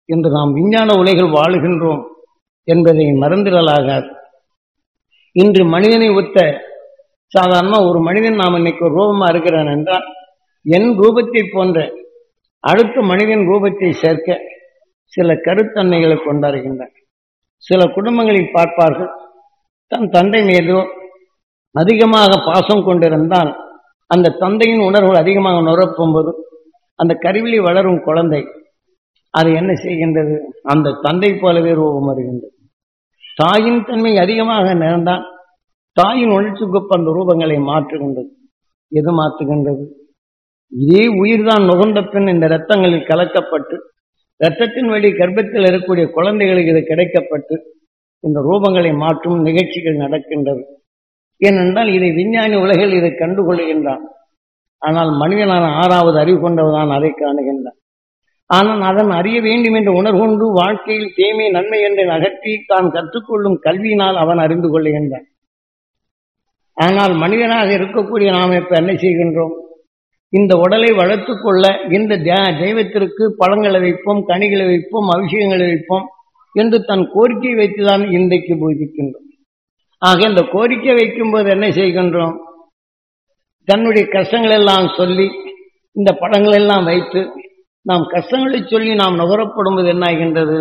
இன்று நாம் விஞ்ஞான உலகில் வாழுகின்றோம் என்பதை மறந்திடலாகாது இன்று மனிதனை ஒத்த சாதாரண ஒரு மனிதன் நாம் இன்னைக்கு ஒரு ரூபமா இருக்கிறான் என்றால் என் ரூபத்தை போன்ற அடுத்த மனிதன் ரூபத்தை சேர்க்க சில கருத்தன்மைகளை கொண்டாடுகின்றன சில குடும்பங்களில் பார்ப்பார்கள் தன் தந்தை மீதோ அதிகமாக பாசம் கொண்டிருந்தால் அந்த தந்தையின் உணர்வுகள் அதிகமாக நுரப்பும்போது அந்த கருவிலி வளரும் குழந்தை அது என்ன செய்கின்றது அந்த தந்தை போலவே ரூபம் வருகின்றது தாயின் தன்மை அதிகமாக நேர்ந்தால் தாயின் உணர்ச்சிக்கு அந்த ரூபங்களை மாற்றுகின்றது எது மாற்றுகின்றது இதே உயிர்தான் நுகர்ந்த பின் இந்த இரத்தங்களில் கலக்கப்பட்டு இரத்தத்தின் வழி கர்ப்பத்தில் இருக்கக்கூடிய குழந்தைகளுக்கு இது கிடைக்கப்பட்டு இந்த ரூபங்களை மாற்றும் நிகழ்ச்சிகள் நடக்கின்றது ஏனென்றால் இதை விஞ்ஞானி உலகில் இதை கண்டுகொள்கின்றான் ஆனால் மனிதனான ஆறாவது அறிவு கொண்டவதான் அதை காணுகின்றான் ஆனால் அதன் அறிய வேண்டும் என்ற உணர்கொண்டு வாழ்க்கையில் தீமை நன்மை என்று அகற்றி தான் கற்றுக்கொள்ளும் கல்வியினால் அவன் அறிந்து கொள்ளுகின்றான் ஆனால் மனிதனாக இருக்கக்கூடிய நாம் இப்ப என்ன செய்கின்றோம் இந்த உடலை வளர்த்து கொள்ள இந்த தெய்வத்திற்கு பழங்களை வைப்போம் கனிகளை வைப்போம் அபிஷேகங்களை வைப்போம் என்று தன் கோரிக்கை வைத்துதான் இன்றைக்கு பூஜிக்கின்றோம் ஆக இந்த கோரிக்கை வைக்கும்போது என்ன செய்கின்றோம் தன்னுடைய கஷ்டங்கள் எல்லாம் சொல்லி இந்த படங்கள் எல்லாம் வைத்து நாம் கஷ்டங்களை சொல்லி நாம் நுகரப்படும்போது என்ன ஆகின்றது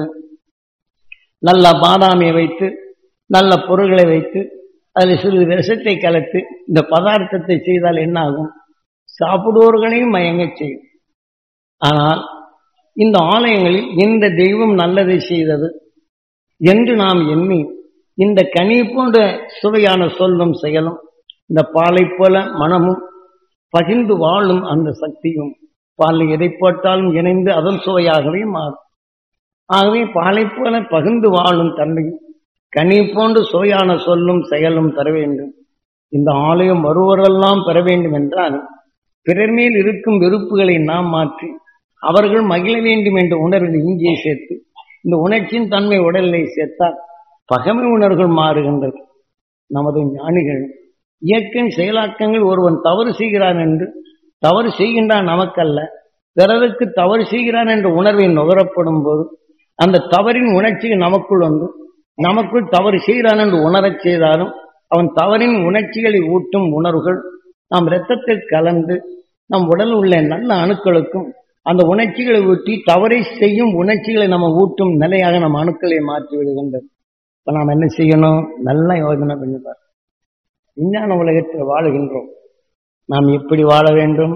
நல்ல பாதாமியை வைத்து நல்ல பொருள்களை வைத்து அதில் சிறிது விஷத்தை கலத்து இந்த பதார்த்தத்தை செய்தால் என்ன ஆகும் சாப்பிடுவோர்களையும் மயங்க செய்யும் ஆனால் இந்த ஆலயங்களில் இந்த தெய்வம் நல்லதை செய்தது என்று நாம் எண்ணி இந்த கனி போன்ற சுவையான சொல்லும் செயலும் இந்த பாலை போல மனமும் பகிர்ந்து வாழும் அந்த சக்தியும் பாலை எதை போட்டாலும் இணைந்து அதன் சுவையாகவே மாறும் ஆகவே பாலை போல பகிர்ந்து வாழும் தன்மையும் கனி போன்று சுவையான சொல்லும் செயலும் தர வேண்டும் இந்த ஆலயம் வருவரெல்லாம் பெற வேண்டும் என்றால் பிறர் மேல் இருக்கும் வெறுப்புகளை நாம் மாற்றி அவர்கள் மகிழ வேண்டும் என்ற உணர்வில் இங்கே சேர்த்து இந்த உணர்ச்சியின் தன்மை உடலிலே சேர்த்தால் பகமை உணர்வுகள் மாறுகின்றது நமது ஞானிகள் இயற்கையின் செயலாக்கங்கள் ஒருவன் தவறு செய்கிறான் என்று தவறு செய்கின்றான் நமக்கல்ல பிறருக்கு தவறு செய்கிறான் என்ற உணர்வை நுகரப்படும் போது அந்த தவறின் உணர்ச்சிகள் நமக்குள் வந்து நமக்குள் தவறு செய்கிறான் என்று உணரச் செய்தாலும் அவன் தவறின் உணர்ச்சிகளை ஊட்டும் உணர்வுகள் நம் இரத்தத்தில் கலந்து நம் உடல் உள்ள நல்ல அணுக்களுக்கும் அந்த உணர்ச்சிகளை ஊட்டி தவறை செய்யும் உணர்ச்சிகளை நம்ம ஊட்டும் நிலையாக நம் அணுக்களை மாற்றி விடுகின்றது இப்ப நாம் என்ன செய்யணும் நல்லா யோசனை பண்ணிப்பார் விஞ்ஞான உலகத்தில் வாழுகின்றோம் நாம் எப்படி வாழ வேண்டும்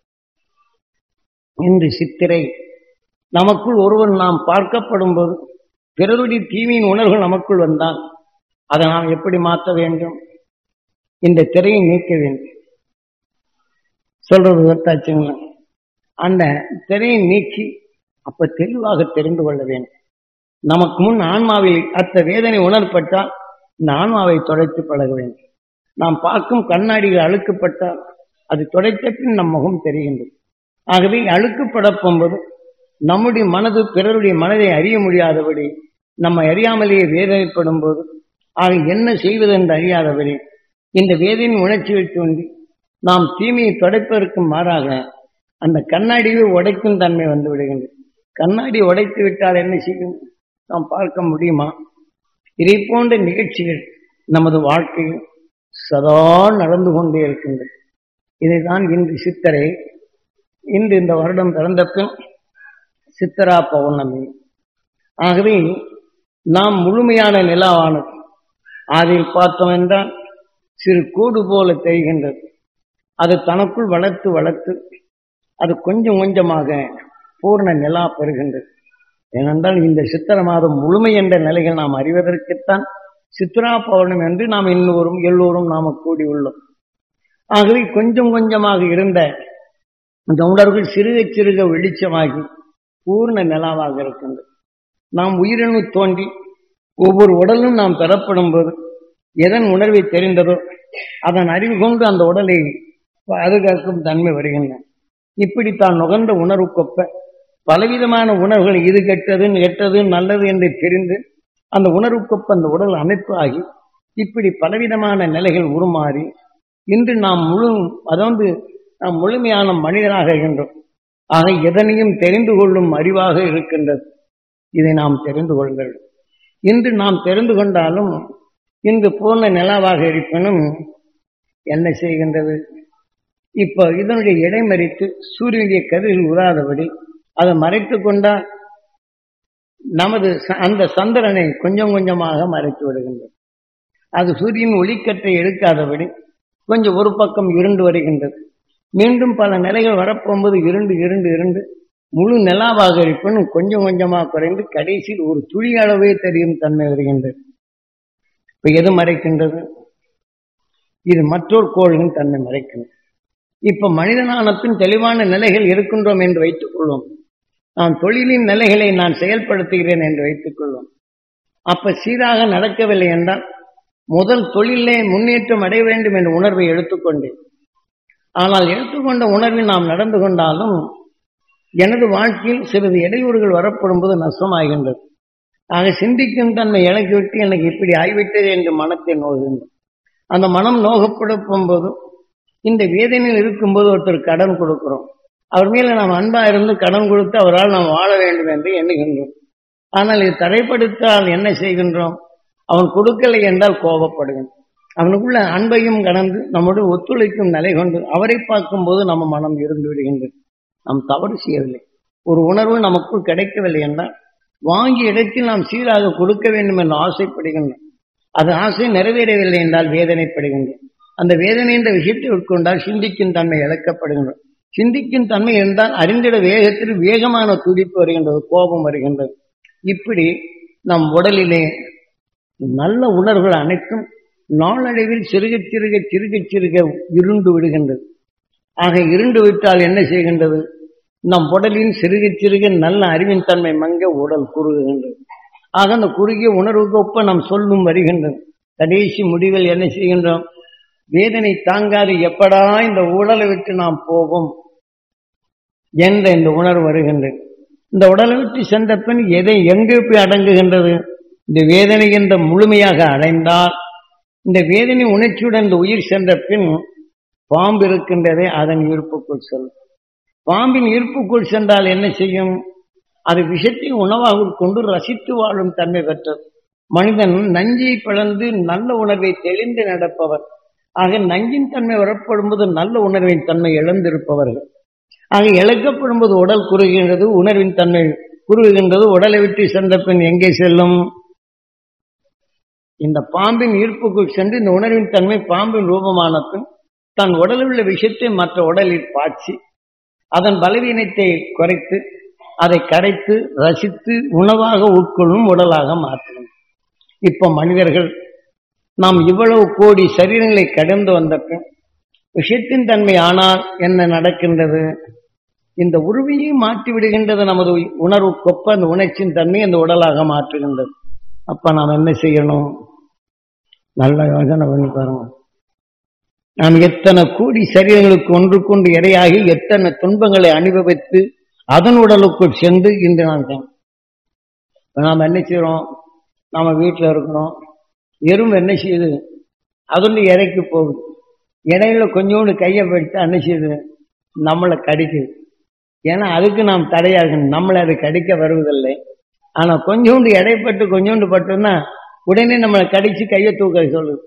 இன்று சித்திரை நமக்குள் ஒருவர் நாம் பார்க்கப்படும் போது பிறருடைய தீமையின் உணர்வுகள் நமக்குள் வந்தால் அதை நாம் எப்படி மாற்ற வேண்டும் இந்த திரையை நீக்க வேண்டும் சொல்றது ஒத்தாச்சுங்களா அந்த திரையை நீக்கி அப்ப தெளிவாக தெரிந்து கொள்ள வேண்டும் நமக்கு முன் ஆன்மாவில் அத்த வேதனை உணர்பட்டால் இந்த ஆன்மாவை தொலைத்து பழக வேண்டும் நாம் பார்க்கும் கண்ணாடிகள் அழுக்கப்பட்டால் அது துடைத்த பின் நம் முகம் தெரிகின்றது ஆகவே அழுக்கப்பட போகும்போது நம்முடைய மனது பிறருடைய மனதை அறிய முடியாதபடி நம்ம அறியாமலேயே வேதனைப்படும் போது ஆக என்ன செய்வது என்று அறியாதபடி இந்த வேதனையின் உணர்ச்சியை தோன்றி நாம் தீமையை துடைப்பதற்கு மாறாக அந்த கண்ணாடியை உடைக்கும் தன்மை வந்து விடுகின்றது கண்ணாடி உடைத்து விட்டால் என்ன செய்யும் நாம் பார்க்க முடியுமா இதை போன்ற நிகழ்ச்சிகள் நமது வாழ்க்கையில் சதா நடந்து கொண்டே இருக்கின்றது இதைதான் இன்று சித்தரை இன்று இந்த வருடம் பிறந்த பின் சித்தரா பௌர்ணமி ஆகவே நாம் முழுமையான நிலாவானது அதில் பார்த்தோம் என்றால் சிறு கூடு போல தெரிகின்றது அது தனக்குள் வளர்த்து வளர்த்து அது கொஞ்சம் கொஞ்சமாக பூர்ண நிலா பெறுகின்றது ஏனென்றால் இந்த சித்திர மாதம் முழுமை என்ற நிலைகள் நாம் அறிவதற்குத்தான் சித்ரா பௌர்ணமி என்று நாம் எல்லோரும் எல்லோரும் நாம கூடியுள்ளோம் ஆகவே கொஞ்சம் கொஞ்சமாக இருந்த அந்த உணர்வுகள் சிறுக சிறுக வெளிச்சமாகி பூர்ண நிலாவாக இருக்கின்றது நாம் உயிரணு தோன்றி ஒவ்வொரு உடலும் நாம் பெறப்படும் போது எதன் உணர்வை தெரிந்ததோ அதன் அறிவு கொண்டு அந்த உடலை பாதுகாக்கும் தன்மை வருகின்றன இப்படி தான் நுகர்ந்த உணர்வு கொப்ப பலவிதமான உணர்வுகள் இது கெட்டது கெட்டது நல்லது என்று தெரிந்து அந்த உணர்வுக்கொப்ப அந்த உடல் அமைப்பு ஆகி இப்படி பலவிதமான நிலைகள் உருமாறி இன்று நாம் முழு அதாவது நாம் முழுமையான மனிதனாக இருக்கின்றோம் ஆக எதனையும் தெரிந்து கொள்ளும் அறிவாக இருக்கின்றது இதை நாம் தெரிந்து கொள்கள் இன்று நாம் தெரிந்து கொண்டாலும் இன்று பூர்ண நிலாவாக இருப்பினும் என்ன செய்கின்றது இப்போ இதனுடைய இடைமறித்து சூரியனுடைய கதிரில் உறாதபடி அதை மறைத்து கொண்டால் நமது ச- அந்த சந்திரனை கொஞ்சம் கொஞ்சமாக மறைத்து விடுகின்றது அது சூரியன் ஒளிக்கற்றை எடுக்காதபடி கொஞ்சம் ஒரு பக்கம் இருண்டு வருகின்றது மீண்டும் பல நிலைகள் வரப்போகும்போது இருண்டு இருண்டு இருண்டு முழு நிலாவாக இருப்பினும் கொஞ்சம் கொஞ்சமாக குறைந்து கடைசியில் ஒரு துளி அளவே தெரியும் தன்மை வருகின்றது இப்ப எது மறைக்கின்றது இது மற்றொரு கோள்களின் தன்மை மறைக்கின்றது இப்ப மனிதனான பின் தெளிவான நிலைகள் இருக்கின்றோம் என்று வைத்துக் கொள்வோம் நான் தொழிலின் நிலைகளை நான் செயல்படுத்துகிறேன் என்று வைத்துக் கொள்வோம் அப்ப சீராக நடக்கவில்லை என்றால் முதல் தொழிலே முன்னேற்றம் அடைய வேண்டும் என்ற உணர்வை எடுத்துக்கொண்டேன் ஆனால் எடுத்துக்கொண்ட உணர்வில் நாம் நடந்து கொண்டாலும் எனது வாழ்க்கையில் சிறிது இடையூறுகள் வரப்படும் போது நஷ்டமாகின்றது ஆக சிந்திக்கும் தன்மை இழக்கிவிட்டு எனக்கு இப்படி ஆகிவிட்டது என்று மனத்தை நோகுகின்றது அந்த மனம் நோகப்படும் போது இந்த வேதனையில் இருக்கும்போது ஒருத்தர் கடன் கொடுக்கிறோம் அவர் மேல நாம் அன்பா இருந்து கடன் கொடுத்து அவரால் நாம் வாழ வேண்டும் என்று எண்ணுகின்றோம் ஆனால் இது தடைப்படுத்தால் என்ன செய்கின்றோம் அவன் கொடுக்கலை என்றால் கோபப்படுகின்றோம் அவனுக்குள்ள அன்பையும் கடந்து நம்முடைய ஒத்துழைக்கும் நிலை கொண்டு அவரை பார்க்கும்போது நம்ம மனம் இருந்து விடுகின்றது நாம் தவறு செய்யவில்லை ஒரு உணர்வு நமக்குள் கிடைக்கவில்லை என்றால் வாங்கிய இடத்தில் நாம் சீராக கொடுக்க வேண்டும் என்று ஆசைப்படுகின்றோம் அது ஆசை நிறைவேறவில்லை என்றால் வேதனைப்படுகின்றோம் அந்த வேதனை என்ற விஷயத்தை உட்கொண்டால் சிந்திக்கும் தன்மை இழக்கப்படுகின்றது சிந்திக்கும் தன்மை இருந்தால் அறிந்திட வேகத்தில் வேகமான துடிப்பு வருகின்றது கோபம் வருகின்றது இப்படி நம் உடலிலே நல்ல உணர்வுகள் அனைத்தும் நாளடைவில் சிறுக சிறுக சிறுக சிறுக இருண்டு விடுகின்றது ஆக இருண்டு விட்டால் என்ன செய்கின்றது நம் உடலின் சிறுக சிறுக நல்ல அறிவின் தன்மை மங்க உடல் குறுகுகின்றது ஆக அந்த குறுகிய உணர்வுக்கு ஒப்ப நாம் சொல்லும் வருகின்றது கடைசி முடிவில் என்ன செய்கின்றோம் வேதனை தாங்காது எப்படா இந்த உடலை விட்டு நாம் போவோம் என்ற இந்த உணர்வு வருகின்றது இந்த உடலை விட்டு சென்ற பின் எதை எங்கே போய் அடங்குகின்றது இந்த வேதனை என்ற முழுமையாக அடைந்தால் இந்த வேதனை உணர்ச்சியுடன் இந்த உயிர் சென்ற பின் பாம்பு இருக்கின்றதே அதன் ஈர்ப்புக்குள் செல்லும் பாம்பின் ஈர்ப்புக்குள் சென்றால் என்ன செய்யும் அது விஷத்தை உணவாக கொண்டு ரசித்து வாழும் தன்மை பெற்றது மனிதன் நஞ்சை பிளந்து நல்ல உணர்வை தெளிந்து நடப்பவர் ஆக நஞ்சின் தன்மை வரப்படும்போது நல்ல உணர்வின் தன்மை இழந்திருப்பவர்கள் ஆக இழக்கப்படும்போது உடல் குறுகின்றது உணர்வின் தன்மை குறுகுகின்றது உடலை விட்டு சென்ற பின் எங்கே செல்லும் இந்த பாம்பின் ஈர்ப்புக்குள் சென்று இந்த உணர்வின் தன்மை பாம்பின் ரூபமான பின் தன் உடலில் உள்ள விஷயத்தை மற்ற உடலில் பாய்ச்சி அதன் பலவீனத்தை குறைத்து அதை கரைத்து ரசித்து உணவாக உட்கொள்ளும் உடலாக மாற்றணும் இப்ப மனிதர்கள் நாம் இவ்வளவு கோடி சரீரங்களை கடந்து வந்த பின் விஷயத்தின் தன்மை ஆனால் என்ன நடக்கின்றது இந்த உருவையை மாற்றி விடுகின்றது நமது உணர்வு கொப்ப அந்த உணர்ச்சியின் தன்மை அந்த உடலாக மாற்றுகின்றது அப்ப நாம் என்ன செய்யணும் நல்ல யோசனை பண்ணி பாருங்க நாம் எத்தனை கோடி சரீரங்களுக்கு ஒன்றுக்கொண்டு இரையாகி எத்தனை துன்பங்களை அனுபவித்து அதன் உடலுக்குள் சென்று இன்று நாம் நாம் என்ன செய்யறோம் நாம வீட்டில் இருக்கிறோம் எறும்பு என்ன செய்யுது அதனுடைய இறைக்கு போகுது இடையில கொஞ்சோண்டு கையை பிடித்தா என்ன செய்யுது நம்மளை கடிக்குது ஏன்னா அதுக்கு நாம் தடையா இருக்கணும் நம்மளை அது கடிக்க வருவதில்லை ஆனா கொஞ்சோண்டு இடைப்பட்டு கொஞ்சோண்டு பட்டோம்னா உடனே நம்மளை கடிச்சு கையை தூக்க சொல்லுது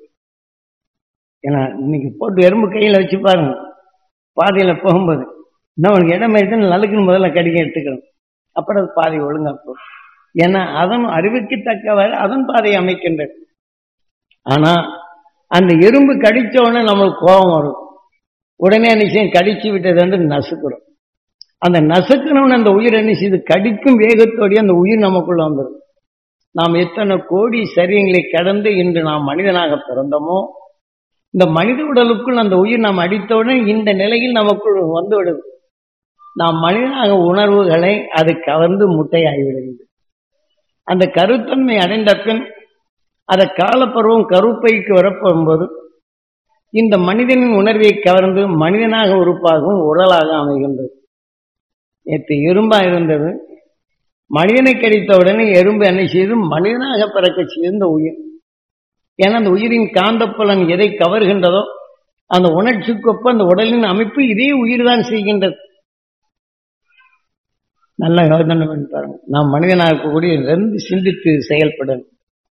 ஏன்னா இன்னைக்கு போட்டு எறும்பு கையில வச்சு பாருங்க பாதையில போகும்போது நம்மளுக்கு இடம் எடுத்து நலுக்குன்னு முதல்ல கடிக்க எடுத்துக்கணும் அப்புறம் அது பாதை ஒழுங்கா போகும் ஏன்னா அதன் அறிவுக்கு தக்கவாறு அதன் பாதையை அமைக்கின்றது ஆனா அந்த எறும்பு கடிச்ச உடனே நம்மளுக்கு கோபம் வரும் உடனே நிச்சயம் கடிச்சு விட்டது வந்து நசுக்கிறோம் அந்த நசுக்கணும்னு அந்த உயிர் என்ன செய்யுது கடிக்கும் வேகத்தோடய அந்த உயிர் நமக்குள்ள வந்துடும் நாம் எத்தனை கோடி சரியங்களை கடந்து இன்று நாம் மனிதனாக பிறந்தோமோ இந்த மனித உடலுக்குள் அந்த உயிர் நாம் அடித்தவுடன் இந்த நிலையில் நமக்குள் வந்து விடுது நாம் மனிதனாக உணர்வுகளை அது கவர்ந்து முட்டையாகிவிடுகிறது அந்த கருத்தன்மை அடைந்த பின் அதை காலப்பருவம் கருப்பைக்கு வரப்போகும்போது இந்த மனிதனின் உணர்வை கவர்ந்து மனிதனாக உறுப்பாகவும் உடலாக அமைகின்றது நேற்று எறும்பா இருந்தது மனிதனை கடித்த உடனே எறும்பு என்ன செய்து மனிதனாக பிறக்க செய்த உயிர் ஏன்னா அந்த உயிரின் காந்தப்புலன் எதை கவர்கின்றதோ அந்த உணர்ச்சிக்கொப்ப அந்த உடலின் அமைப்பு இதே உயிர் தான் செய்கின்றது நல்ல யோசனை பண்ணி பாருங்க நாம் மனிதனாக இருக்கக்கூடிய ரெண்டு சிந்தித்து செயல்படும்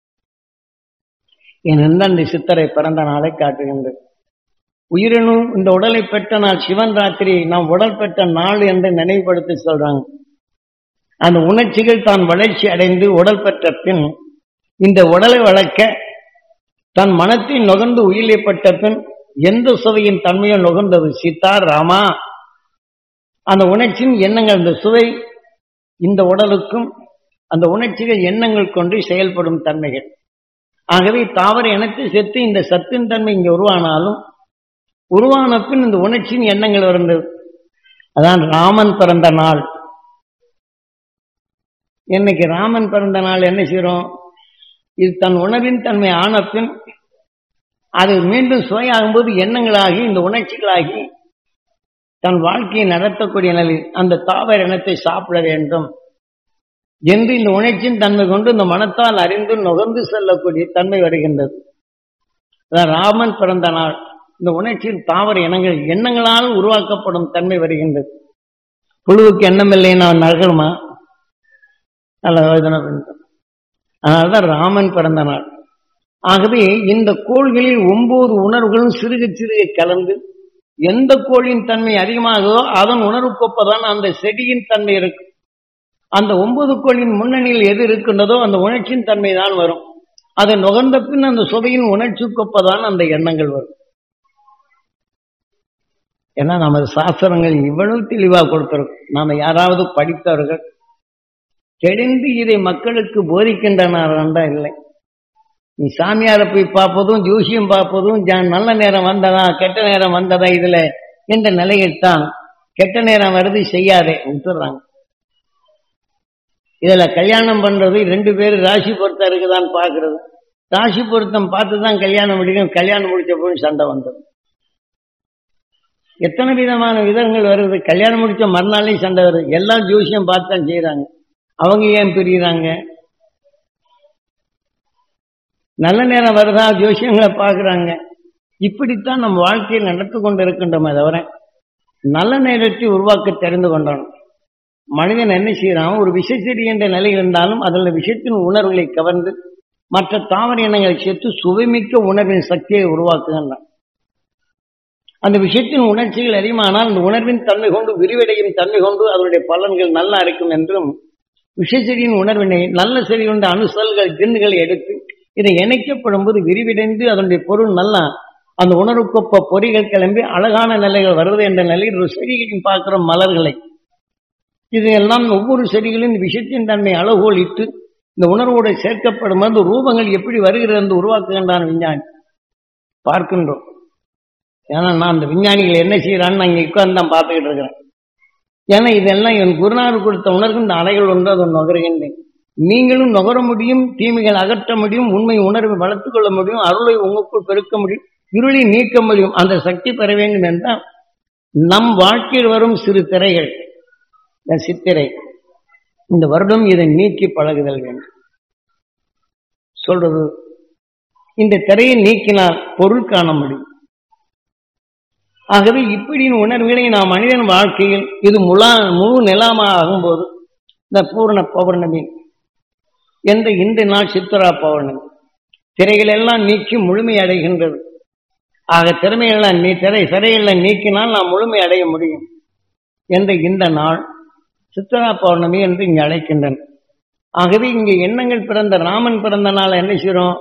ஏனென்றால் இந்த சித்தரை பிறந்த நாளை காட்டுகின்றது உயிரினும் இந்த உடலை பெற்ற நாள் சிவன் ராத்திரி நாம் உடல் பெற்ற நாள் என்று நினைவுபடுத்தி சொல்றாங்க அந்த உணர்ச்சிகள் தான் வளர்ச்சி அடைந்து உடல் பெற்ற பின் இந்த உடலை வளர்க்க தன் மனத்தை நுகர்ந்து உயிரிழப்பட்ட பின் எந்த சுவையின் தன்மையோ நுகர்ந்தது சீதா ராமா அந்த உணர்ச்சியின் எண்ணங்கள் அந்த சுவை இந்த உடலுக்கும் அந்த உணர்ச்சிகள் எண்ணங்கள் கொண்டு செயல்படும் தன்மைகள் ஆகவே தாவர இனத்தை செத்து இந்த சத்தின் தன்மை இங்கே உருவானாலும் உருவான பின் இந்த உணர்ச்சியின் எண்ணங்கள் வருந்தது அதான் ராமன் பிறந்த நாள் இன்னைக்கு ராமன் பிறந்த நாள் என்ன செய்யறோம் இது தன் உணவின் தன்மை ஆன பின் அது மீண்டும் சுவையாகும்போது எண்ணங்களாகி இந்த உணர்ச்சிகளாகி தன் வாழ்க்கையை நடத்தக்கூடிய நிலையில் அந்த தாவர இனத்தை சாப்பிட வேண்டும் என்று இந்த உணர்ச்சியின் தன்மை கொண்டு இந்த மனத்தால் அறிந்து நுகர்ந்து செல்லக்கூடிய தன்மை வருகின்றது அதான் ராமன் பிறந்த நாள் இந்த உணர்ச்சியின் தாவர இனங்கள் எண்ணங்களால் உருவாக்கப்படும் தன்மை வருகின்றது புழுவுக்கு எண்ணம் இல்லைன்னு அவன் நகருமா நல்ல யோஜனை பண்ணிட்டோம் அதனால்தான் ராமன் பிறந்த நாள் ஆகவே இந்த கோள்களில் ஒன்பது உணர்வுகளும் சிறுக சிறுக கலந்து எந்த கோளின் தன்மை அதிகமாகதோ அதன் உணர்வுக்கொப்பதான் அந்த செடியின் தன்மை இருக்கும் அந்த ஒன்பது கோளின் முன்னணியில் எது இருக்கின்றதோ அந்த உணர்ச்சியின் தன்மை தான் வரும் அதை நுகர்ந்த பின் அந்த சுவையின் உணர்ச்சிக்கொப்பதான் அந்த எண்ணங்கள் வரும் ஏன்னா நமது சாஸ்திரங்கள் இவ்வளவு தெளிவாக கொடுத்திருக்கும் நாம யாராவது படித்தவர்கள் தெரிந்து இதை மக்களுக்கு போதிக்கின்றனாரா இல்லை நீ சாமியாரை போய் பார்ப்பதும் ஜோசியம் பார்ப்பதும் நல்ல நேரம் வந்ததா கெட்ட நேரம் வந்ததா இதுல என்ற நிலையில்தான் கெட்ட நேரம் வருது செய்யாதே விட்டுறாங்க இதுல கல்யாணம் பண்றது ரெண்டு பேரும் ராசி பொருத்தம் இருக்குதான்னு பாக்குறது ராசி பொருத்தம் பார்த்து தான் கல்யாணம் முடிக்கும் கல்யாணம் முடிச்ச போது சண்டை வந்தது எத்தனை விதமான விதங்கள் வருது கல்யாணம் முடிச்ச மறுநாளையும் சண்டை வருது எல்லாம் ஜோசியம் பார்த்து தான் செய்யறாங்க அவங்க ஏன் பிரிகிறாங்க நல்ல நேரம் வருதா ஜோசியங்களை பார்க்குறாங்க இப்படித்தான் நம்ம வாழ்க்கையை நடத்து கொண்டு இருக்கின்றோமே தவிர நல்ல நேரத்தை உருவாக்க தெரிந்து கொண்டோம் மனிதன் என்ன செய்யறான் ஒரு விஷச்செடி என்ற நிலை இருந்தாலும் அதில் விஷத்தின் உணர்வுகளை கவர்ந்து மற்ற தாவர இனங்களை சேர்த்து சுவைமிக்க உணர்வின் சக்தியை உருவாக்குகின்றான் அந்த விஷயத்தின் உணர்ச்சிகள் அதிகமானால் அந்த உணர்வின் தன்மை கொண்டு விரிவடையும் தன்மை கொண்டு அதனுடைய பலன்கள் நல்லா இருக்கும் என்றும் விஷச்செடியின் உணர்வினை நல்ல செடி கொண்ட அணுசல்கள் ஜின்னுகளை எடுத்து இதை இணைக்கப்படும் போது விரிவடைந்து அதனுடைய பொருள் நல்லா அந்த உணர்வுக்கொப்ப பொறிகள் கிளம்பி அழகான நிலைகள் வருவது என்ற நிலையில் ஒரு செடிகளின் பார்க்கிற மலர்களை இதையெல்லாம் ஒவ்வொரு செடிகளின் விஷயத்தின் தன்மை அளவுகோல் இட்டு இந்த உணர்வோடு சேர்க்கப்படும் போது ரூபங்கள் எப்படி வருகிறது என்று உருவாக்குகின்றான் விஞ்ஞானி பார்க்கின்றோம் ஏன்னா நான் அந்த விஞ்ஞானிகள் என்ன செய்யறான்னு நான் இங்கே உட்கார்ந்து தான் பார்த்துக்கிட்டு இருக்கிறேன் ஏன்னா இதெல்லாம் என் குருநாதர் கொடுத்த உணர்வு இந்த அலைகள் ஒன்று அதை நுகர்கின்றேன் நீங்களும் நுகர முடியும் தீமைகள் அகற்ற முடியும் உண்மை உணர்வை வளர்த்துக் கொள்ள முடியும் அருளை உங்களுக்குள் பெருக்க முடியும் இருளை நீக்க முடியும் அந்த சக்தி பெற வேண்டும் என்றால் நம் வாழ்க்கையில் வரும் சிறு திரைகள் இந்த சித்திரை இந்த வருடம் இதை நீக்கி பழகுதல் வேண்டும் சொல்றது இந்த திரையை நீக்கினால் பொருள் காண முடியும் ஆகவே இப்படி உணர்வுகளை நாம் மனிதன் வாழ்க்கையில் இது முழா முழு நிலாமாக ஆகும்போது இந்த பூர்ண பௌர்ணமி என்ற இந்த நாள் சித்ரா பௌர்ணமி திரைகள் எல்லாம் நீக்கி முழுமை அடைகின்றது ஆக திறமையெல்லாம் நீ திரை சிறையெல்லாம் நீக்கினால் நாம் முழுமை அடைய முடியும் என்ற இந்த நாள் சித்ரா பௌர்ணமி என்று இங்கு அழைக்கின்றன ஆகவே இங்கே எண்ணங்கள் பிறந்த ராமன் பிறந்த நாள் என்ன செய்யறோம்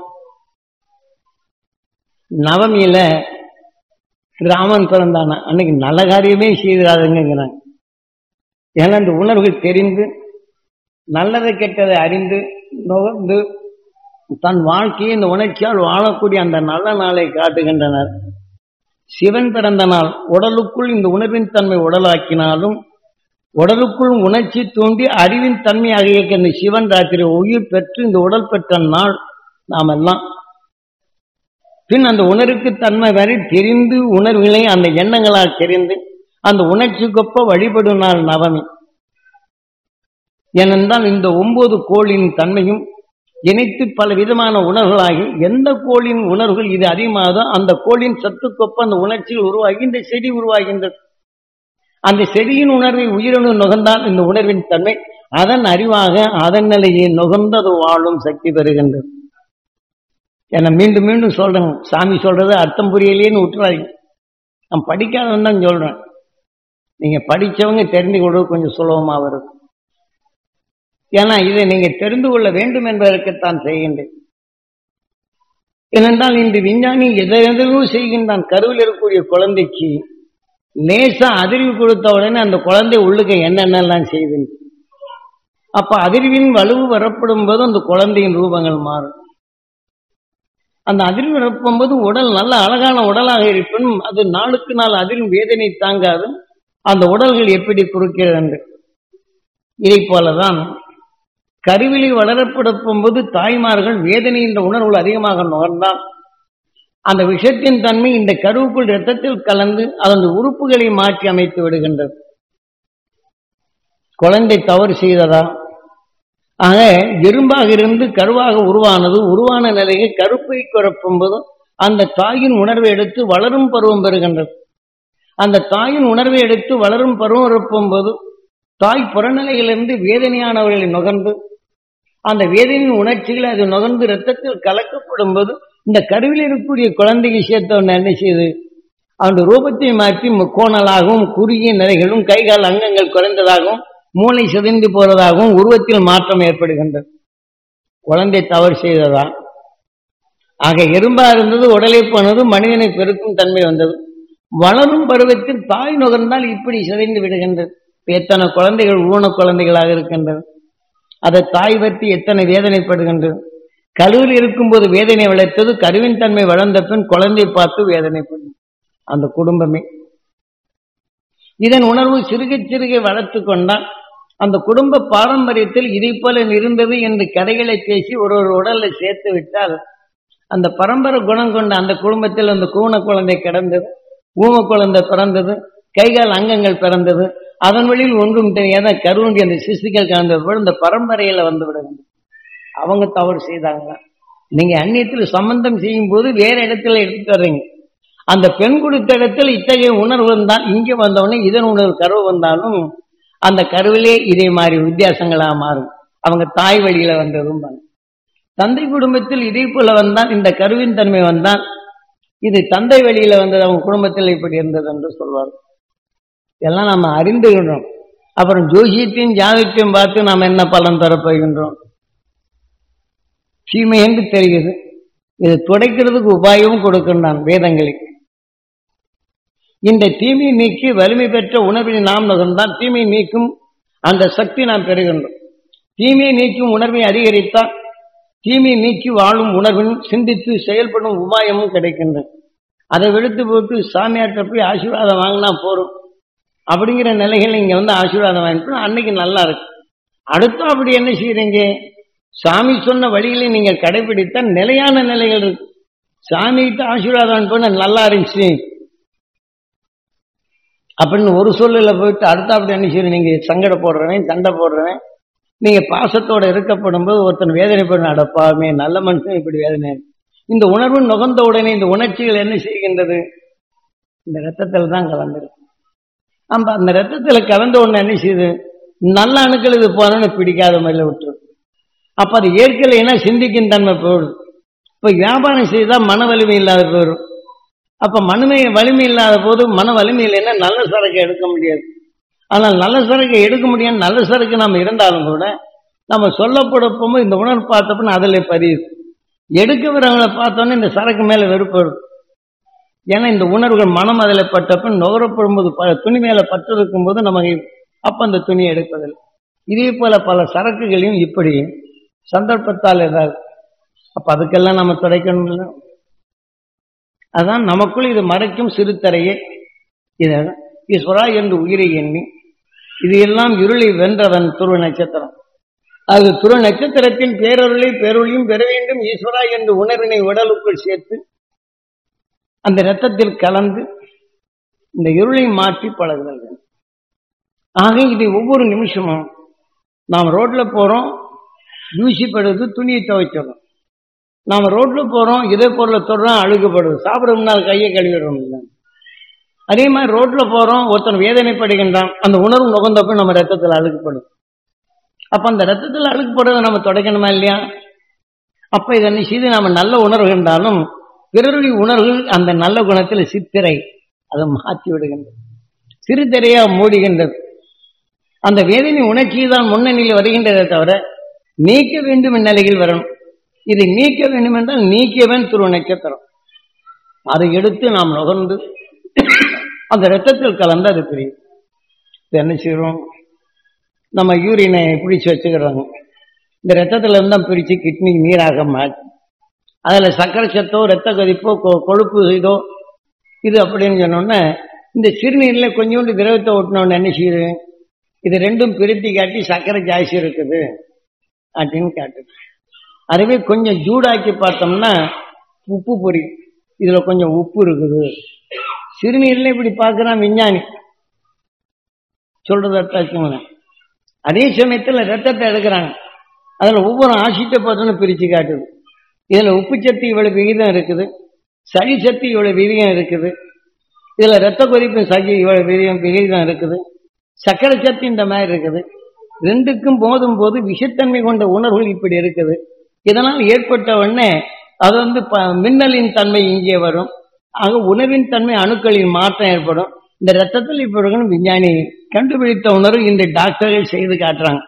நவமியில ராமன் பிறந்தான அன்னைக்கு நல்ல காரியமே செய்திடாதுங்கிறாங்க ஏன்னா இந்த உணர்வுகள் தெரிந்து நல்லதை கெட்டதை அறிந்து நுகர்ந்து தன் வாழ்க்கையை இந்த உணர்ச்சியால் வாழக்கூடிய அந்த நல்ல நாளை காட்டுகின்றனர் சிவன் பிறந்த நாள் உடலுக்குள் இந்த உணர்வின் தன்மை உடலாக்கினாலும் உடலுக்குள் உணர்ச்சி தூண்டி அறிவின் தன்மையாக இயக்க இந்த சிவன் ராத்திரி உயிர் பெற்று இந்த உடல் பெற்ற நாள் நாம் எல்லாம் பின் அந்த உணர்வுக்கு தன்மை வரை தெரிந்து உணர்வுகளை அந்த எண்ணங்களால் தெரிந்து அந்த உணர்ச்சிக்கொப்ப வழிபடும் நாள் நவமி ஏனென்றால் இந்த ஒன்பது கோளின் தன்மையும் இணைத்து பல விதமான உணர்வுகளாகி எந்த கோளின் உணர்வுகள் இது அதிகமாகதோ அந்த கோளின் சத்துக்கொப்ப அந்த உணர்ச்சிகள் உருவாகி இந்த செடி உருவாகின்றது அந்த செடியின் உணர்வை உயிரணு நுகர்ந்தால் இந்த உணர்வின் தன்மை அதன் அறிவாக அதன் நிலையை நுகர்ந்தது வாழும் சக்தி பெறுகின்றது என மீண்டும் மீண்டும் சொல்றேன் சாமி சொல்றது அர்த்தம் புரியலையேன்னு விட்டுறாதீங்க நான் படிக்காதவன் தான் சொல்றேன் நீங்க படிச்சவங்க தெரிந்து கொள்வது கொஞ்சம் சுலபமா வரும் ஏன்னா இதை நீங்க தெரிந்து கொள்ள வேண்டும் என்பதற்குத்தான் செய்கின்றேன் ஏனென்றால் இன்று விஞ்ஞானி எதை எதையோ செய்கின்றான் கருவில் இருக்கக்கூடிய குழந்தைக்கு லேசா அதிர்வு கொடுத்த உடனே அந்த குழந்தை உள்ளுக்க என்னென்னலாம் செய்து அப்ப அதிர்வின் வலுவு வரப்படும் போது அந்த குழந்தையின் ரூபங்கள் மாறும் அந்த அதிர்வு வரப்பும் போது உடல் நல்ல அழகான உடலாக இருப்பினும் அது நாளுக்கு நாள் அதிர்வு வேதனை தாங்காது அந்த உடல்கள் எப்படி குறுக்கிறது என்று இதை போலதான் கருவிலை வளரப்படுத்தும் போது தாய்மார்கள் வேதனை என்ற உணர்வுகள் அதிகமாக நுகர்ந்தால் அந்த விஷத்தின் தன்மை இந்த கருவுக்குள் இரத்தத்தில் கலந்து அதன் உறுப்புகளை மாற்றி அமைத்து விடுகின்றது குழந்தை தவறு செய்ததா ஆக எறும்பாக இருந்து கருவாக உருவானது உருவான நிலையை கருப்பை குறப்பும் போது அந்த தாயின் உணர்வை எடுத்து வளரும் பருவம் பெறுகின்றது அந்த தாயின் உணர்வை எடுத்து வளரும் பருவம் இருப்பும் போது தாய் புறநிலையிலிருந்து வேதனையானவர்களை நுகர்ந்து அந்த வேதனையின் உணர்ச்சிகளை அது நுகர்ந்து இரத்தத்தில் கலக்கப்படும் போது இந்த கருவில் இருக்கக்கூடிய குழந்தைக்கு சேர்த்த என்ன செய்யுது அவனுடைய ரூபத்தை மாற்றி முக்கோணலாகவும் குறுகிய நிலைகளும் கைகால் அங்கங்கள் குறைந்ததாகவும் மூளை சிதைந்து போறதாகவும் உருவத்தில் மாற்றம் ஏற்படுகின்றது குழந்தை தவறு செய்ததா ஆக எறும்பா இருந்தது உடலை போனது மனிதனை பெருக்கும் தன்மை வந்தது வளரும் பருவத்தில் தாய் நுகர்ந்தால் இப்படி சிதைந்து விடுகின்றது எத்தனை குழந்தைகள் ஊன குழந்தைகளாக இருக்கின்றது அதை தாய் பற்றி எத்தனை வேதனைப்படுகின்றது கருவில் இருக்கும்போது வேதனை விளைத்தது கருவின் தன்மை வளர்ந்த பின் குழந்தை பார்த்து வேதனைப்படும் அந்த குடும்பமே இதன் உணர்வு சிறுக சிறுக வளர்த்து கொண்டால் அந்த குடும்ப பாரம்பரியத்தில் இதை போல இருந்தது என்று கதைகளை பேசி ஒரு ஒரு உடல்ல சேர்த்து விட்டால் அந்த பரம்பரை குணம் கொண்ட அந்த குடும்பத்தில் அந்த கூன குழந்தை கிடந்தது ஊம குழந்தை பிறந்தது கைகால் அங்கங்கள் பிறந்தது அதன் வழியில் ஒன்றும் தெரியாத கருவுண்டி அந்த சிசுக்கள் கலந்தது போல இந்த பரம்பரையில வந்து விடுங்க அவங்க தவறு செய்தாங்க நீங்க அந்நியத்தில் சம்பந்தம் செய்யும் போது வேற இடத்துல எடுத்துட்டு வர்றீங்க அந்த பெண் கொடுத்த இடத்துல இத்தகைய உணர்வு வந்தால் இங்கே வந்தவுடனே இதன் உணர்வு கருவு வந்தாலும் அந்த கருவிலே இதே மாதிரி வித்தியாசங்களா மாறும் அவங்க தாய் வழியில வந்ததும் தந்தை குடும்பத்தில் இதே போல வந்தால் இந்த கருவின் தன்மை வந்தால் இது தந்தை வழியில வந்தது அவங்க குடும்பத்தில் இப்படி இருந்தது என்று சொல்வார் இதெல்லாம் நம்ம அறிந்துகின்றோம் அப்புறம் ஜோசியத்தையும் ஜாதகத்தையும் பார்த்து நாம் என்ன பலன் தரப்போகின்றோம் தீமை என்று தெரிகிறது இது துடைக்கிறதுக்கு உபாயமும் கொடுக்கின்றான் வேதங்களுக்கு இந்த தீமையை நீக்கி வலிமை பெற்ற உணர்வினை நாம் நுகர்ந்தால் தீமை நீக்கும் அந்த சக்தி நாம் பெறுகின்றோம் தீமையை நீக்கும் உணர்வை அதிகரித்தால் தீமையை நீக்கி வாழும் உணர்வின் சிந்தித்து செயல்படும் உபாயமும் கிடைக்கின்றது அதை வெளுத்து போட்டு சாமியார்கிட்ட போய் ஆசீர்வாதம் வாங்கினா போறோம் அப்படிங்கிற நிலைகள் இங்க வந்து ஆசீர்வாதம் வாங்கிட்டு அன்னைக்கு நல்லா இருக்கு அடுத்து அப்படி என்ன செய்யறீங்க சாமி சொன்ன வழிகளை நீங்க கடைபிடித்தா நிலையான நிலைகள் இருக்கு சாமிகிட்ட ஆசீர்வாதம் பண்ண நல்லா இருந்துச்சு அப்படின்னு ஒரு சொல்லுல போயிட்டு அடுத்த அப்படி என்ன செய்யணும் நீங்க சங்கட போடுறவன் சண்டை போடுறவன் நீங்க பாசத்தோட இருக்கப்படும் போது ஒருத்தன் வேதனைப்படும் அடப்பாமே நல்ல மனுஷன் இப்படி வேதனை இந்த உணர்வு நுகர்ந்த உடனே இந்த உணர்ச்சிகள் என்ன செய்கின்றது இந்த ரத்தத்தில் தான் கலந்துருக்கு நம்ம அந்த ரத்தத்துல கலந்த உடனே என்ன செய்யுது நல்ல அணுக்கள் இது போனோன்னு பிடிக்காத மாதிரில விட்டுரும் அப்ப அது ஏற்கலைன்னா சிந்திக்கும் தன்மை போயிடும் இப்ப வியாபாரம் செய்தா மன வலிமை இல்லாத போயிடும் அப்ப மனமே வலிமை இல்லாத போது மன வலிமை இல்லைன்னா நல்ல சரக்கு எடுக்க முடியாது ஆனால் நல்ல சரக்கு எடுக்க முடியாது நல்ல சரக்கு நம்ம இருந்தாலும் கூட நம்ம சொல்லப்படப்போமோ இந்த உணர்வு பார்த்தப்ப அதில் பதியுது எடுக்க வரவங்களை பார்த்தோன்னே இந்த சரக்கு மேல வெறுப்பு வரும் ஏன்னா இந்த உணர்வுகள் மனம் அதில் பட்டப்ப நுகரப்படும் போது ப- துணி மேல பற்று இருக்கும் போது நமக்கு அப்ப அந்த துணியை எடுப்பதில்லை இதே போல பல சரக்குகளையும் இப்படி சந்தர்ப்பத்தால் ஏதாவது அப்ப அதுக்கெல்லாம் நம்ம துடைக்கணும் இல்லை அதான் நமக்குள் இது மறைக்கும் சிறுத்தரையே இத ஈஸ்வரா என்று உயிரை எண்ணி இது எல்லாம் இருளை வென்றவன் துருவ நட்சத்திரம் அது துருவ நட்சத்திரத்தின் பேரருளை பேரொழியும் பெற வேண்டும் ஈஸ்வரா என்று உணர்வினை உடலுக்குள் சேர்த்து அந்த இரத்தத்தில் கலந்து இந்த இருளை மாற்றி பழகுதல் வேண்டும். ஆக இதை ஒவ்வொரு நிமிஷமும் நாம் ரோட்ல போறோம் தூசிப்படுது துணியை துவைச்சிடறோம் நாம ரோட்ல போறோம் இதே பொருளை தொடுறோம் அழுகுப்படுது சாப்பிட முன்னால் கையை கழுவிடுறோம் இல்ல அதே மாதிரி ரோட்ல போறோம் ஒருத்தன் வேதனைப்படுகின்றான் அந்த உணர்வு நுகர்ந்தப்ப நம்ம ரத்தத்தில் அழுக்குப்படும் அப்ப அந்த ரத்தத்தில் அழுக்குப்படுறதை நம்ம தொடக்கணுமா இல்லையா அப்ப இதனை செய்து நாம நல்ல உணர்வு என்றாலும் பிறருடைய உணர்வுகள் அந்த நல்ல குணத்தில் சித்திரை அதை மாற்றி விடுகின்றது சிறுதிரையா மூடுகின்றது அந்த வேதனை உணர்ச்சி தான் முன்னணியில் வருகின்றதை தவிர நீக்க வேண்டும் நிலையில் வரணும் இதை நீக்க வேண்டும் என்றால் நீக்கியவன் திரு நட்சத்திரம் அதை எடுத்து நாம் நுகர்ந்து அந்த ரத்தத்தில் கலந்து அது பிரியும் இது என்ன செய்யறோம் நம்ம யூரினை பிடிச்சு வச்சுக்கிறாங்க இந்த ரத்தத்துல இருந்தா பிரிச்சு கிட்னி நீராக மாற்றி அதுல சர்க்கரை சத்தோ ரத்த கொதிப்போ கொ- கொழுப்பு இதோ இது அப்படின்னு சொன்னோன்னே இந்த சிறுநீர்ல கொஞ்சோண்டு திரவத்தை ஓட்டினோன்னு என்ன செய்யுது இது ரெண்டும் பிரித்தி காட்டி சர்க்கரை ஜாஸ்தி இருக்குது அப்படின்னு காட்டுது அதுவே கொஞ்சம் ஜூடாக்கி பார்த்தோம்னா உப்பு பொரி இதுல கொஞ்சம் உப்பு இருக்குது சிறுநீர்ல இப்படி பார்க்கறான் விஞ்ஞானி சொல்றது அர்த்தாச்சுங்களேன் அதே சமயத்துல ரத்தத்தை எடுக்கிறாங்க அதுல ஒவ்வொரு ஆசிட்டை பார்த்தோன்னு பிரிச்சு காட்டுது இதுல உப்பு சத்து இவ்வளவு விகிதம் இருக்குது சளி சத்து இவ்வளவு விகிதம் இருக்குது இதுல ரத்த கொதிப்பு சளி இவ்வளவு விகிதம் விகிதம் இருக்குது சக்கரை சத்து இந்த மாதிரி இருக்குது ரெண்டுக்கும் போதும் போது விஷத்தன்மை கொண்ட உணர்வுகள் இப்படி இருக்குது இதனால் ஏற்பட்ட உடனே அது வந்து ப- மின்னலின் தன்மை இங்கே வரும் ஆக உணவின் தன்மை அணுக்களின் மாற்றம் ஏற்படும் இந்த ரத்தத்தில் இப்ப இருக்கணும் விஞ்ஞானி கண்டுபிடித்த உணர்வு இந்த டாக்டர்கள் செய்து காட்டுறாங்க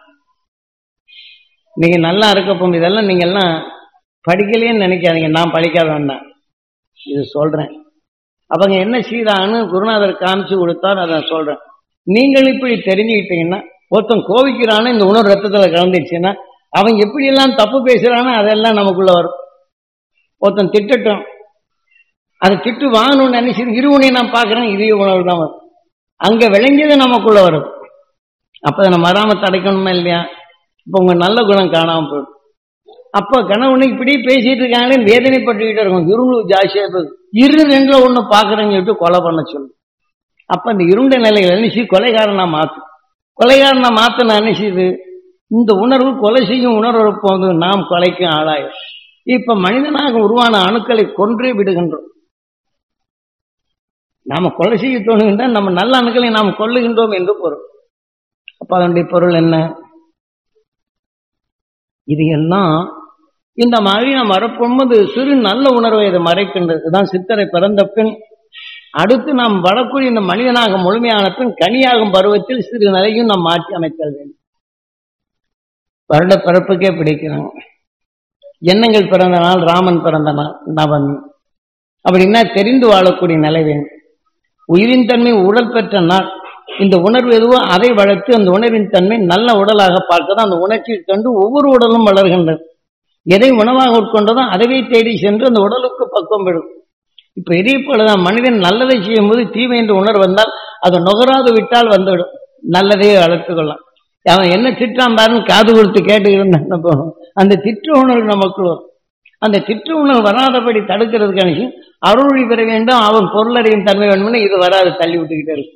நீங்க நல்லா இருக்க போகும் இதெல்லாம் நீங்க எல்லாம் படிக்கலையேன்னு நினைக்காதீங்க நான் படிக்காத வேண்டாம் இது சொல்றேன் அவங்க என்ன செய்தான்னு குருநாதர் காமிச்சு கொடுத்தார் அதை நான் சொல்றேன் நீங்கள் இப்படி தெரிஞ்சுக்கிட்டீங்கன்னா ஒருத்தன் கோவிக்கிறான்னு இந்த உணர்வு ரத்தத்துல கலந்துச்சுன்னா அவன் எப்படி எல்லாம் தப்பு பேசுறானோ அதெல்லாம் நமக்குள்ள வரும் ஒருத்தன் திட்டட்டும் அதை திட்டு வாங்கணும்னு நினைச்சு இருவனையும் நான் பார்க்கறேன் இதே உணர்வு தான் வரும் அங்க விளைஞ்சது நமக்குள்ள வரும் அப்ப அதை நம்ம வராம தடைக்கணுமா இல்லையா இப்ப உங்க நல்ல குணம் காணாம போயிடும் அப்போ கணவனு இப்படி பேசிட்டு இருக்காங்களே வேதனைப்பட்டுக்கிட்டே இருக்கும் இரும்பு ஜாஸ்தியா போகுது இரு ரெண்டுல ஒண்ணு பாக்குறேன்னு சொல்லிட்டு கொலை பண்ண சொல்லு அப்ப அந்த இருண்ட நிலையில நினைச்சு கொலைகாரனா மாத்து கொலைகாரனா மாத்தின நினைச்சது இந்த உணர்வு கொலை செய்யும் உணர்வு போது நாம் கொலைக்கும் ஆளாயும் இப்ப மனிதனாக உருவான அணுக்களை கொன்றே விடுகின்றோம் நாம கொலை செய்ய தோணுகின்றால் நம்ம நல்ல அணுக்களை நாம் கொல்லுகின்றோம் என்று பொருள் அப்ப அதனுடைய பொருள் என்ன இது எல்லாம் இந்த மாதிரி நாம் வரப்போகும்போது சிறு நல்ல உணர்வை இது மறைக்கின்றது இதுதான் சித்தரை பிறந்த பின் அடுத்து நாம் வரக்கூடிய இந்த மனிதனாக முழுமையான பின் கனியாகும் பருவத்தில் சிறு நிலையும் நாம் மாற்றி அமைத்தல் வேண்டும் வருட பிறப்புக்கே பிடிக்கிறாங்க எண்ணங்கள் பிறந்த நாள் ராமன் பிறந்த நாள் நவமி அப்படின்னா தெரிந்து வாழக்கூடிய நிலை வேண்டும் உயிரின் தன்மை உடல் பெற்ற நாள் இந்த உணர்வு எதுவோ அதை வளர்த்து அந்த உணர்வின் தன்மை நல்ல உடலாக பார்க்கதான் அந்த உணர்ச்சியை கண்டு ஒவ்வொரு உடலும் வளர்கின்றது எதை உணவாக உட்கொண்டதோ அதவே தேடி சென்று அந்த உடலுக்கு பக்குவம் பெறும் இப்ப இதே போலதான் மனிதன் நல்லதை செய்யும் போது தீமை என்ற உணர்வு வந்தால் அதை நுகராது விட்டால் வந்துவிடும் நல்லதையே வளர்த்து கொள்ளலாம் அவன் என்ன திட்டான் பாருன்னு காது கொடுத்து கேட்டு இருந்தா போகும் அந்த திட்டு உணர்வு நமக்கு வரும் அந்த திட்டு உணர்வு வராதபடி தடுக்கிறதுக்கான அருளி பெற வேண்டும் அவன் பொருளறியும் தன்மை வேணும்னு இது வராது தள்ளி விட்டுக்கிட்டே இருக்கும்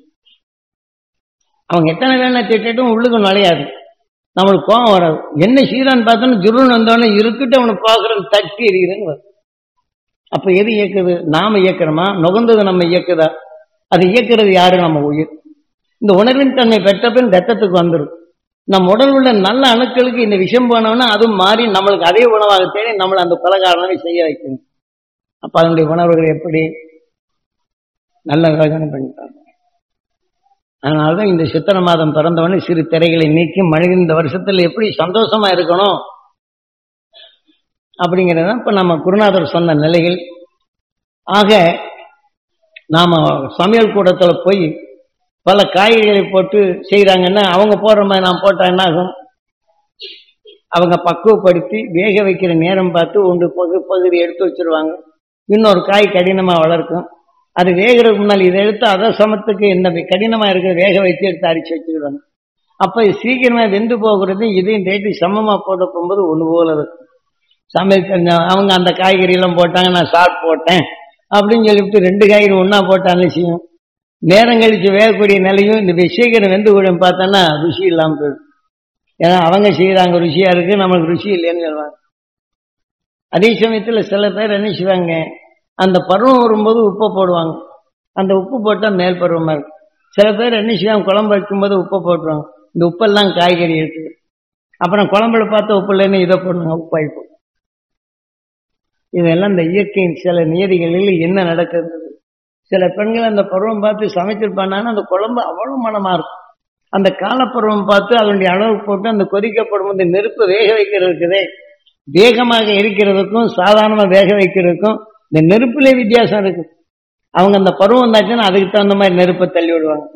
அவங்க எத்தனை வேணா திட்டட்டும் உள்ளுக்கு நுழையாது நம்மளுக்கு கோபம் வராது என்ன சீரான்னு பார்த்தோன்னு ஜுருன்னு வந்தோடனே இருக்கிட்டு அவனை பார்க்கறது தட்டி எறிகிறேன்னு வரும் அப்ப எது இயக்குது நாம இயக்கிறோமா நுகர்ந்தது நம்ம இயக்குதா அது இயக்குறது யாரு நம்ம உயிர் இந்த உணர்வின் தன்மை பெற்ற பின் ரத்தத்துக்கு வந்துடும் நம் உடல் உள்ள நல்ல அணுக்களுக்கு இந்த விஷம் போனோம்னா அதுவும் மாறி நம்மளுக்கு அதே உணவாக தேடி நம்மளை அந்த கொலகாரனை செய்ய வைக்கணும் அப்ப அதனுடைய உணர்வுகள் எப்படி நல்ல யோசனை பண்ணிட்டாங்க அதனாலதான் இந்த சித்திர மாதம் பிறந்தவொடனே சிறு திரைகளை நீக்கி மனிதன் இந்த வருஷத்துல எப்படி சந்தோஷமா இருக்கணும் அப்படிங்கிறத இப்ப நம்ம குருநாதர் சொன்ன நிலைகள் ஆக நாம சமையல் கூடத்துல போய் பல காய்கறிகளை போட்டு செய்யறாங்கன்னா அவங்க போடுற மாதிரி நான் போட்டா என்ன ஆகும் அவங்க பக்குவப்படுத்தி வேக வைக்கிற நேரம் பார்த்து ஒன்று பகு பகுதி எடுத்து வச்சிருவாங்க இன்னொரு காய் கடினமா வளர்க்கும் அது வேகிறதுக்கு முன்னால் இதை எடுத்து அதை சமத்துக்கு இந்த கடினமா இருக்கிற வேக வச்சு எடுத்து அரிச்சு வச்சுக்கிடுவாங்க அப்ப இது சீக்கிரமா வெந்து போகிறது இதையும் ரேட்டு சமமா போட்டு போகும்போது ஒன்று போல இருக்கும் சமையல் தெரிஞ்ச அவங்க அந்த காய்கறி எல்லாம் போட்டாங்க நான் சாட் போட்டேன் அப்படின்னு சொல்லிவிட்டு ரெண்டு காய்கறி ஒன்னா போட்டாலும் செய்யும் நேரம் கழிச்சு வேகக்கூடிய நிலையும் இந்த சீக்கிரம் வெந்து கூடும் பார்த்தோன்னா ருசி இல்லாமல் போயிடும் ஏன்னா அவங்க செய்யறாங்க ருசியா இருக்கு நம்மளுக்கு ருசி இல்லைன்னு சொல்லுவாங்க அதே சமயத்துல சில பேர் என்ன செய்வாங்க அந்த பருவம் வரும்போது உப்பை போடுவாங்க அந்த உப்பு போட்டால் மேல் பருவமாக இருக்கும் சில பேர் என்ன செய்வாங்க குழம்பு வைக்கும்போது உப்பை போட்டுருவாங்க இந்த உப்பெல்லாம் காய்கறி இருக்குது அப்புறம் குழம்புல பார்த்து உப்பு இல்லைன்னு இதை போடுங்க உப்பாய்ப்போம் இதெல்லாம் இந்த இயற்கையின் சில நியதிகளில் என்ன நடக்குது சில பெண்கள் அந்த பருவம் பார்த்து சமைச்சிருப்பாங்கன்னா அந்த குழம்பு அவ்வளவு மனமா இருக்கும் அந்த காலப்பருவம் பார்த்து அதனுடைய அளவு போட்டு அந்த கொதிக்கப்படும் அந்த நெருப்பு வேக வைக்கிறதுக்குதே வேகமாக இருக்கிறதுக்கும் சாதாரணமாக வேக வைக்கிறதுக்கும் இந்த நெருப்புல வித்தியாசம் இருக்கு அவங்க அந்த பருவம் தாச்சுன்னா அதுக்கு தகுந்த மாதிரி நெருப்பை தள்ளி விடுவாங்க